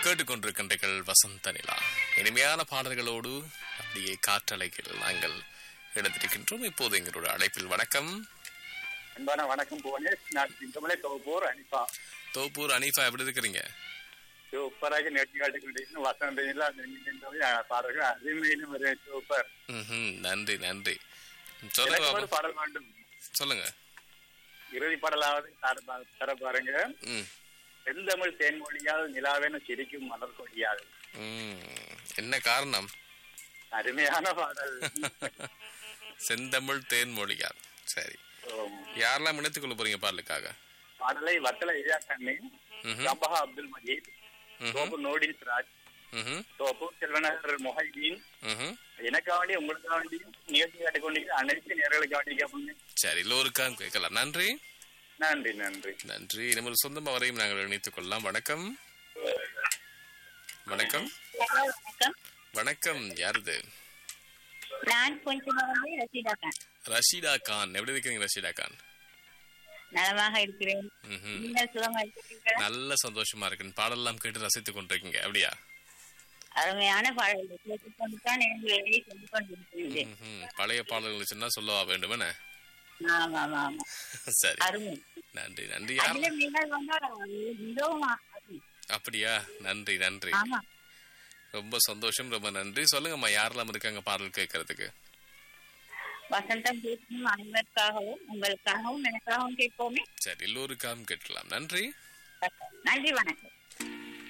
கேட்டுக்கொண்டிருக்கின்றீர்கள் வசந்த நிலா இனிமையான பாடல்களோடு அப்படியே காற்றலைகள் நாங்கள் எழுந்திருக்கின்றோம் இப்போது எங்களோட அழைப்பில் வணக்கம் அன்பான வணக்கம் புவனேஷ் நான் சிங்கமலை தொகுப்போர் அனிப்பா தோப்பூர் அனீஃபா எப்படி இருக்கிறீங்க சூப்பராக நேற்று காட்டுக்கிட்டு வசந்தில பாடல்கள் அருமையிலும் ஒரு சூப்பர் ம்ஹும், நன்றி நன்றி எனக்கு சொல்லுங்க ஒரு பாப்போம். பாடல் வேண்டும் சொல்லுங்க இறுதி பாடலாவது தர- பா- தர பாருங்க ம் செந்தமிழ் தேன்மொழியால் நிலாவென சிரிக்கும் மலர் கொடியாது ம். என்ன காரணம் அருமையான பாடல் செந்தமிழ் தேன்மொழியார் சரி ஓம். யாரெல்லாம் இணைத்துக் கொள்ள போறீங்க பாடலுக்காக பாடலை வத்தல இஜா கண்ணி ம்ஹும், கம்பஹா அப்துல் மஜீத் ம்ஹும், தோப்பு நோடின் சிராஜ் ம்ஹும், தோப்பு செல்வனர் மொஹைதீன் ம்ஹும். எனக்காக வேண்டி உங்களுக்காக வேண்டி நிகழ்ச்சி காட்டிக்கொண்டு அனைத்து நேர்களுக்காக வேண்டி கேட்போங்க சரி எல்லோருக்கும் கேட்கலாம் நன்றி நன்றி நன்றி நன்றி இனிமேல் சொந்தம் வரையும் நாங்கள் இணைத்துக் கொள்ளலாம் வணக்கம் வணக்கம் வணக்கம் வணக்கம் யாருது நான் கொஞ்சமாக வந்து ரசீதா கான் ரஷீதா கான் எப்படி இருக்கீங்க ரஷீதா கான் நலமாக இருக்கிறேன் ம்ஹும். நீங்கள் சுகமாக இருக்கிறீர்களா நல்ல சந்தோஷமா இருக்கு பாடலாம் கேட்டு ரசித்துக் கொண்டிருக்கீங்க அப்படியா அருமையான பாடல்கள் கேட்டுக் கொண்டு தான் எனக்கு வெளியே சென்று கொண்டிருக்கிறேன் ம்ஹும். பழைய பாடல்கள் சொன்னா சொல்லவா வேண்டும் என்ன ஆமா ஆமா ஆமா சரி அருமை நன்றி நன்றி யார் அதுல நீங்கள் வந்தால் மிகவும் அருமை. அப்படியா நன்றி நன்றி ஆமா ரொம்ப சந்தோஷம் ரொம்ப நன்றி சொல்லுங்கம்மா யாரெல்லாம் இருக்காங்க பாடல் கேட்கறதுக்கு வசந்தம் பேசும் அனைவருக்காகவும் உங்களுக்காகவும் எனக்காகவும் கேட்போமே சரி எல்லோருக்காகவும் கேட்கலாம் நன்றி நன்றி வணக்கம்